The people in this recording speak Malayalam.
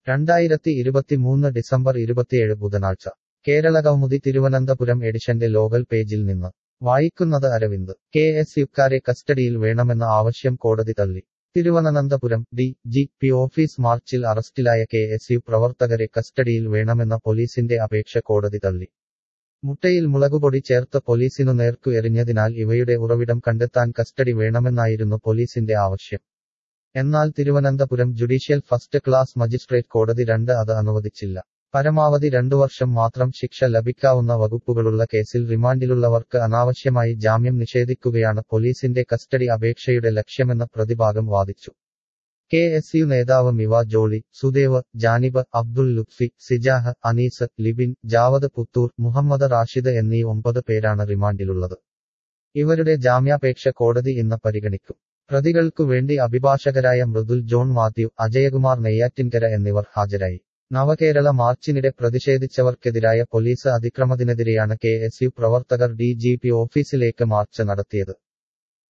രണ്ടായിരത്തി ഇരുപത്തിമൂന്ന് ഡിസംബർ ഇരുപത്തിയേഴ് ബുധനാഴ്ച കേരളകൗമുദി തിരുവനന്തപുരം എഡിഷന്റെ ലോകൽ പേജിൽ നിന്ന് വായിക്കുന്നത് അരവിന്ദ് കെ എസ് യുക്കാരെ കസ്റ്റഡിയിൽ വേണമെന്ന ആവശ്യം കോടതി തള്ളി Thiruvananthapuram D G P office മാർച്ചിൽ അറസ്റ്റിലായ കെ എസ് യു പ്രവർത്തകരെ കസ്റ്റഡിയിൽ വേണമെന്ന പോലീസിന്റെ അപേക്ഷ കോടതി തള്ളി മുട്ടയിൽ മുളകുപൊടി ചേർത്ത് പോലീസിനു നേർക്കു എറിഞ്ഞതിനാൽ ഇവയുടെ ഉറവിടം കണ്ടെത്താൻ കസ്റ്റഡി വേണമെന്നായിരുന്നു പോലീസിന്റെ ആവശ്യം എന്നാൽ Thiruvananthapuram judicial first class magistrate കോടതി രണ്ട് അത് അനുവദിച്ചില്ല പരമാവധി രണ്ടു വർഷം മാത്രം ശിക്ഷ ലഭിക്കാവുന്ന വകുപ്പുകളുള്ള കേസിൽ റിമാൻഡിലുള്ളവർക്ക് അനാവശ്യമായി ജാമ്യം നിഷേധിക്കുകയാണ് പോലീസിന്റെ കസ്റ്റഡി അപേക്ഷയുടെ ലക്ഷ്യമെന്ന് പ്രതിഭാഗം വാദിച്ചു കെ എസ് യു നേതാവ് മിവ ജോളി സുദേവ് ജാനിബ് അബ്ദുൽ ലുത്ഫി സിജാഹ് അനീസ് ലിബിൻ ജാവദ് പുത്തൂർ മുഹമ്മദ് റാഷിദ് എന്നീ ഒമ്പത് പേരാണ് റിമാൻഡിലുള്ളത് ഇവരുടെ ജാമ്യാപേക്ഷ കോടതി ഇന്ന് പരിഗണിക്കും പ്രതികൾക്കു വേണ്ടി അഭിഭാഷകരായ മൃദുൽ ജോൺ മാത്യു അജയകുമാർ നെയ്യാറ്റിൻകര എന്നിവർ ഹാജരായി നവകേരള മാർച്ചിനിടെ പ്രതിഷേധിച്ചവർക്കെതിരായ പോലീസ് അതിക്രമത്തിനെതിരെയാണ് കെ എസ് യു പ്രവർത്തകർ ഡി ജി പി ഓഫീസിലേക്ക് മാർച്ച് നടത്തിയത്